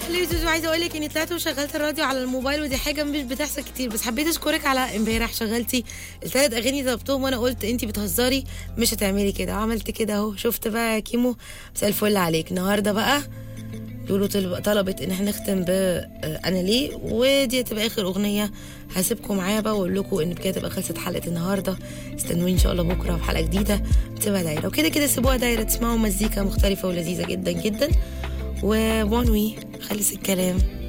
ليه زوزو عايزه اقول لك اني طلعت وشغلت الراديو على الموبايل ودي حاجه مش بتحصل كتير بس حبيت اشكرك على امبارح شغلتي الثلاث اغاني طلبتهم وانا قلت انت بتهزري مش هتعملي كده عملت كده اهو شفت بقى يا كيمو مساء الفل عليك النهارده بقى لولو طلب- طلبت ان احنا نختم ب آه، انا ليه ودي هتبقى اخر اغنيه هسيبكم معايا بقى واقول لكم ان بكده تبقى خلصت حلقه النهارده استنوني ان شاء الله بكره في حلقه جديده بتبقى دايره وكده كده سيبوها دايره تسمعوا مزيكا مختلفه ولذيذه جدا جدا وبونوي خلص الكلام